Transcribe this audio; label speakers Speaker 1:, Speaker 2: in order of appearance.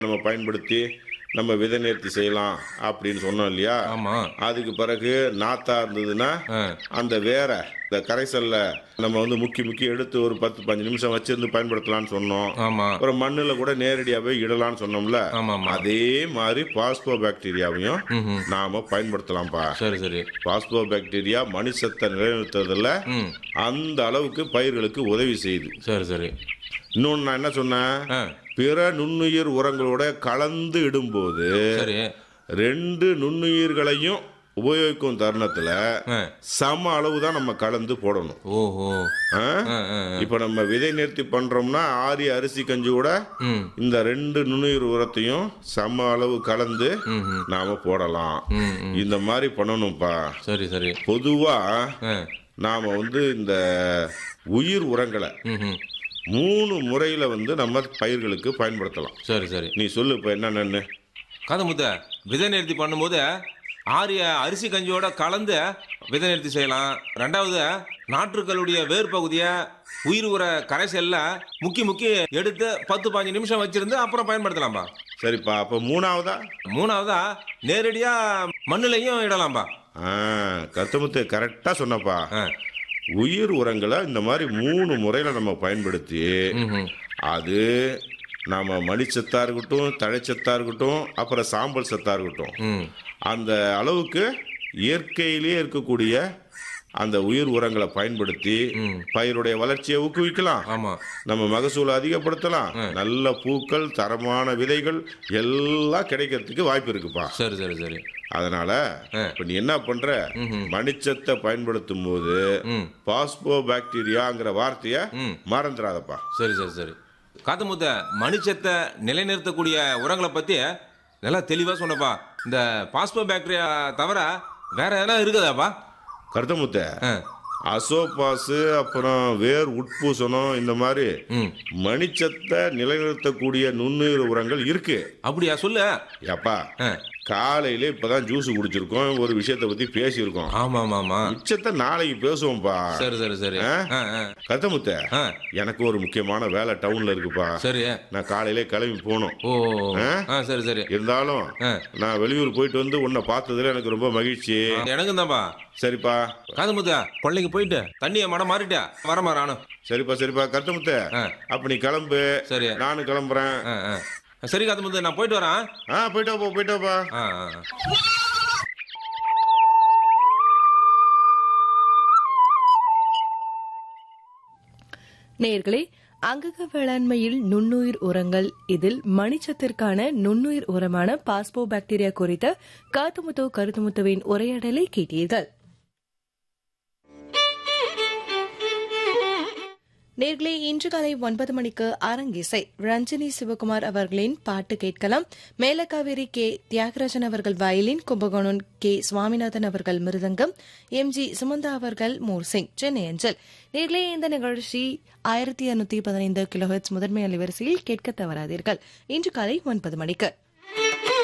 Speaker 1: நம்ம பயன்படுத்தி நம்ம விதை நேர்த்தி செய்யலாம் அப்படின்னு சொன்னோம் இல்லையா
Speaker 2: ஆமா
Speaker 1: அதுக்கு பிறகு நாத்தா இருந்ததுன்னா
Speaker 2: ஆ,
Speaker 1: அந்த வேற இந்த கரைசல்ல நம்ம வந்து முக்கி முக்கி எடுத்து ஒரு பத்து பஞ்சு நிமிஷம் வச்சிருந்து பயன்படுத்தலாம்னு சொன்னோம்
Speaker 2: ஆமா
Speaker 1: அப்புறம் மண்ணுல கூட நேரடியாவே இடலாம்னு சொன்னோம்ல
Speaker 2: ஆமா ஆமா
Speaker 1: அதே மாதிரி பாஸ்போ பாக்டீரியாவையும்
Speaker 2: ம்ஹும்.
Speaker 1: நாம பயன்படுத்தலாம்ப்பா
Speaker 2: சரி சரி
Speaker 1: பாஸ்போ பாக்டீரியா மனுஷத்தை நிலைநிறுத்துறதுல
Speaker 2: ம்
Speaker 1: அந்த அளவுக்கு பயிர்களுக்கு உதவி செய்யுது
Speaker 2: சரி சரி
Speaker 1: இன்னொன்னு நான் என்ன சொன்னேன்
Speaker 2: ஆ
Speaker 1: பிற நுண்ணுயிர் உரங்களோட கலந்து இடும்போது
Speaker 2: சரி
Speaker 1: ரெண்டு நுண்ணுயிர்களையும் உபயோகிக்கும் தருணத்துல
Speaker 2: ஆ
Speaker 1: சம அளவு தான் நம்ம கலந்து போடணும்
Speaker 2: ஓஹோ
Speaker 1: ஆ?
Speaker 2: ஆ ஆ ஆ.
Speaker 1: இப்ப நம்ம விதை நேர்த்தி பண்றோம்னா ஆரிய அரிசி கஞ்சி கூட
Speaker 2: ம்
Speaker 1: இந்த ரெண்டு நுண்ணுயிர் உரத்தையும் சம அளவு கலந்து
Speaker 2: ம் ம்
Speaker 1: நாம போடலாம்
Speaker 2: ம் ம்
Speaker 1: இந்த மாதிரி பண்ணணும்ப்பா
Speaker 2: சரி சரி
Speaker 1: பொதுவா
Speaker 2: ஆ
Speaker 1: நாம வந்து இந்த உயிர் உரங்களை
Speaker 2: ம் ம்
Speaker 1: மூணு முறையில வந்து நம்ம பயிர்களுக்கு பயன்படுத்தலாம்
Speaker 2: சரி சரி
Speaker 1: நீ சொல்லு இப்ப என்னென்னு
Speaker 2: கதை முத்த விதை நிறுத்தி பண்ணும்போது ஆரிய அரிசி கஞ்சியோட கலந்து விதை நிறுத்தி செய்யலாம் ரெண்டாவது நாற்றுக்களுடைய வேர் பகுதியை உயிர் உர கரைசல்ல முக்கி முக்கி எடுத்து பத்து பாஞ்சு நிமிஷம் வச்சிருந்து அப்புறம் பயன்படுத்தலாம்பா
Speaker 1: சரிப்பா அப்ப மூணாவதா
Speaker 2: மூணாவதா நேரடியா மண்ணுலையும் இடலாம்பா
Speaker 1: ஆ கருத்தமுத்து கரெக்டா சொன்னப்பா
Speaker 2: ஆ.
Speaker 1: உயிர் உரங்களை இந்த மாதிரி மூணு முறையில நம்ம பயன்படுத்தி
Speaker 2: ம்ஹும்.
Speaker 1: அது நாம மணிச்சத்தா இருக்கட்டும் தழைச்சத்தா இருக்கட்டும் அப்புறம் சாம்பல் சத்தா இருக்கட்டும்
Speaker 2: ம்
Speaker 1: அந்த அளவுக்கு இயற்கையிலேயே இருக்கக்கூடிய அந்த உயிர் உரங்களை பயன்படுத்தி
Speaker 2: ம்.
Speaker 1: பயிருடைய வளர்ச்சியை ஊக்குவிக்கலாம்
Speaker 2: ஆமா
Speaker 1: நம்ம மகசூலை அதிகப்படுத்தலாம் நல்ல பூக்கள் தரமான விதைகள் எல்லாம் கிடைக்கிறதுக்கு வாய்ப்பு இருக்குப்பா
Speaker 2: சரி சரி சரி
Speaker 1: அதனால
Speaker 2: ஆ.
Speaker 1: இப்ப நீ என்ன பண்ற
Speaker 2: ம்ஹும்.
Speaker 1: மணிச்சத்தை பயன்படுத்தும் போது
Speaker 2: ம்
Speaker 1: பாஸ்போ பாக்டீரியாங்கிற வார்த்தைய
Speaker 2: ம்
Speaker 1: மறந்துடாதப்பா
Speaker 2: சரி சரி சரி காத்து முத்த மணிச்சத்தை நிலைநிறுத்தக்கூடிய உரங்களை பத்தி நல்லா தெளிவா சொன்னப்பா இந்த பாஸ்போ பாக்டீரியா தவிர வேற எதனா இருக்குதாப்பா
Speaker 1: கருத்தமுத்த
Speaker 2: ஆ,
Speaker 1: அசோபாசு அப்புறம் வேர் உட்பூசணம் இந்த மாதிரி
Speaker 2: ம்
Speaker 1: மணிச்சத்தை நிலைநிறுத்தக்கூடிய நுண்ணுயிர் உரங்கள் இருக்கு
Speaker 2: அப்படியா சொல்லு
Speaker 1: ஏப்பா
Speaker 2: ஆ,
Speaker 1: காலையில இப்பதான் ஜூஸ் குடிச்சிருக்கோம் ஒரு விஷயத்தை பத்தி பேசியிருக்கோம்
Speaker 2: ஆமா ஆமா ஆமா
Speaker 1: மிச்சத்தை நாளைக்கு பேசுவோம்ப்பா
Speaker 2: சரி சரி சரி
Speaker 1: ஆ?
Speaker 2: ஆ, ஆ,
Speaker 1: கருத்தமுத்த
Speaker 2: ஆ,
Speaker 1: எனக்கு ஒரு முக்கியமான வேலை டவுன்ல இருக்குப்பா
Speaker 2: சரி
Speaker 1: நான் காலையிலே கிளம்பி போகணும்
Speaker 2: ஓ
Speaker 1: ஆ?
Speaker 2: ஆ சரி சரி
Speaker 1: இருந்தாலும்
Speaker 2: ஆ.
Speaker 1: நான் வெளியூர் போயிட்டு வந்து உன்னை பார்த்ததுல எனக்கு ரொம்ப மகிழ்ச்சி
Speaker 2: எனக்கும் தான்ப்பா
Speaker 1: சரிப்பா
Speaker 2: காது முத்த கொள்ளைக்கு போயிட்டு தண்ணியை மடம் மாறிட்டா வரமா நானும்
Speaker 1: சரிப்பா சரிப்பா கருத்தமுத்த
Speaker 2: ஆ.
Speaker 1: அப்ப நீ கிளம்பு
Speaker 2: சரி
Speaker 1: நானும் கிளம்புறேன்
Speaker 2: ஆ, ஆ. சரி காது முத்த நான் போயிட்டு வரேன்
Speaker 1: ஆ போயிட்டு வாப்பா போயிட்டு வாப்பா
Speaker 2: ஆ, ஆ, ஆ.
Speaker 3: நேர்களே அங்கக வேளாண்மையில் நுண்ணுயிர் உரங்கள் இதில் மணிச்சத்திற்கான நுண்ணுயிர் உரமான பாஸ்போ பாக்டீரியா குறித்த காத்துமுத்து கருத்துமுத்துவின் உரையாடலை கேட்டீர்கள் நேர்களே இன்று காலை ஒன்பது மணிக்கு அரங்கிசை ரஞ்சினி சிவகுமார் அவர்களின் பாட்டு கேட்கலாம் மேலக்காவேரி கே தியாகராஜன் அவர்கள் வயலின் கும்பகோணம் கே சுவாமிநாதன் அவர்கள் மிருதங்கம் எம் ஜி சுமந்தா அவர்கள் மோர்சிங் சென்னை அஞ்சல் நேர்களே இந்த நிகழ்ச்சி ஆயிரத்தி இருநூத்தி பதினைந்து கிலோஹெட்ஸ் முதன்மை அலைவரிசையில் கேட்க தவறாதீர்கள் இன்று காலை ஒன்பது மணிக்கு